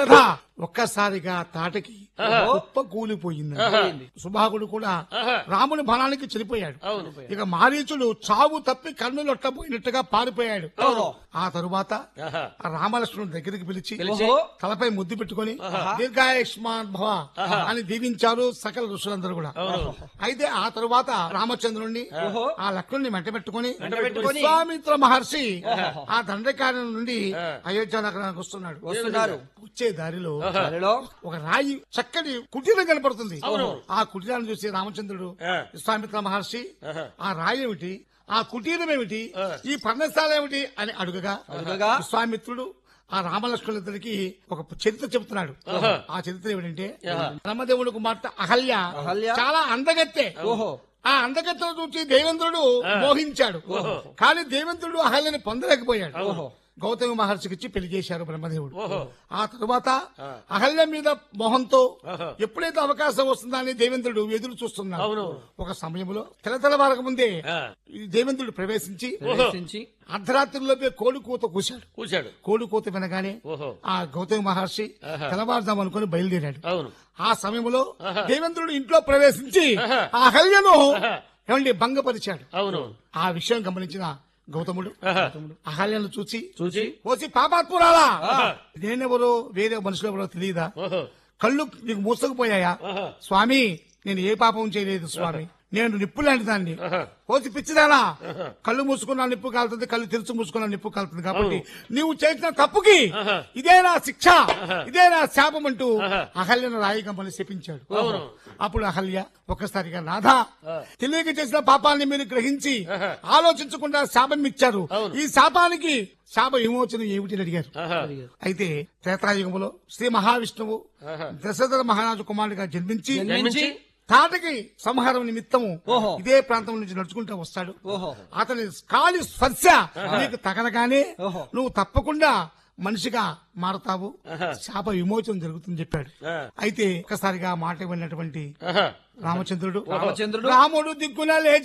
రథ ఒక్కసారిగా తాటకి కుప్ప కూలిపోయింది సుభాగుడు కూడా రాముని బలానికి చనిపోయాడు ఇక మారీచుడు చావు తప్పి కన్నులొట్టబోయినట్టుగా పారిపోయాడు ఆ తరువాత ఆహా. ఆ రామలక్ష్మణుడు దగ్గరికి పిలిచి ఓహో. తలపై ముద్దు పెట్టుకొని దీర్ఘాయుష్మాన్ భవ అని దీవించారు సకల ఋషులందరూ కూడా అయితే ఆ తరువాత రామచంద్రుణ్ణి ఓహో. ఆ లక్ష్మణ్ణి వెంట పెట్టుకుని పెట్టుకొని విశ్వామిత్ర మహర్షి ఆ దండకార్యం నుండి అయోధ్య నగరానికి వస్తున్నాడు వస్తున్నారు వచ్చే దారిలో దారిలో ఒక రాయి చక్కటి కుటీరం కనపడుతుంది ఆ కుటీరాన్ని చూసి రామచంద్రుడు ఆ. విశ్వామిత్ర మహర్షి ఆ రాయి ఏమిటి ఆ కుటీరం ఏమిటి ఈ పర్ణశాల ఏమిటి అని అడుగగా అడుగగా విశ్వామిత్రుడు ఆ రామలక్ష్మణులిద్దరికి ఒక చరిత్ర చెబుతున్నాడు ఆ చరిత్ర ఏమిటంటే బ్రహ్మదేవుడు కుమార్తె అహల్య అహల్య. చాలా అందగత్తె ఓహో ఆ అందగత్తెను చూసి దేవేంద్రుడు మోహించాడు కానీ దేవేంద్రుడు అహల్యని పొందలేకపోయాడు ఓహో. గౌతమి మహర్షికి ఇచ్చి పెళ్లి చేశారు బ్రహ్మదేవుడు ఆ తరువాత అహల్య మీద మోహంతో ఎప్పుడైతే అవకాశం వస్తుందా అని దేవేంద్రుడు ఎదురు చూస్తున్నాడు అవును. ఒక సమయంలో తెలతెలవారక ముందే ఆ. ఈ దేవేంద్రుడు ప్రవేశించి ప్రవేశించి అర్ధరాత్రిలోపే కోడి కూత కూశాడు కూర్చాడు కోడి కూత వినగానే ఓహో ఆ గౌతమి మహర్షి తెల్లవారుదాం అనుకుని బయలుదేరాడు అవును ఆ సమయంలో దేవేంద్రుడు ఇంట్లో ప్రవేశించి ఆ అహల్యను ఏమండి భంగపరిచాడు అవును ఆ విషయం గమనించిన గౌతముడు ఆహా. అహల్యను చూసి చూసి పోసి పాపాత్మురాలా నేనెవరో వేరే మనుషులు ఎవరో తెలియదా ఓహో కళ్ళు నీకు మూసుకుపోయాయా ఆహా. స్వామి నేను ఏ పాపం చేయలేదు స్వామి నేను నిప్పు లాంటి దాన్ని ఆహా. పోసి పిచ్చిదానా కళ్ళు మూసుకున్నా నిప్పు కాలుతుంది కళ్ళు తెరుచు మూసుకున్నా నిప్పు కాలుతుంది కాబట్టి నీవు చేసిన తప్పుకి ఆహా. ఇదే నా శిక్ష ఇదే నా శాపం అంటూ అహల్యను రాయిగమ్మని శపించాడు అప్పుడు అహల్య ఒక్కసారిగా నాథా తెలియక చేసిన పాపాన్ని మీరు గ్రహించి ఆలోచించకుండా శాపం ఇచ్చారు ఈ శాపానికి శాప విమోచనం ఏమిటి అని అడిగారు ఆహా. అయితే త్రేతాయుగంలో శ్రీ మహావిష్ణువు దశరథ మహారాజు కుమారుడిగా జన్మించి జన్మించి తాటకి సంహారం నిమిత్తము ఓహో. ఇదే ప్రాంతం నుంచి నడుచుకుంటూ వస్తాడు ఓహో అతని కాలి స్పర్శ నీకు తగలగానే ఓహో. నువ్వు తప్పకుండా మనిషిగా మారతావు శాప విమోచనం జరుగుతుంది చెప్పాడు ఆ. అయితే ఒక్కసారిగా మాట విన్నటువంటి ఆహా. రామచంద్రుడు రామచంద్రుడు రాముడు దిక్కున లేచి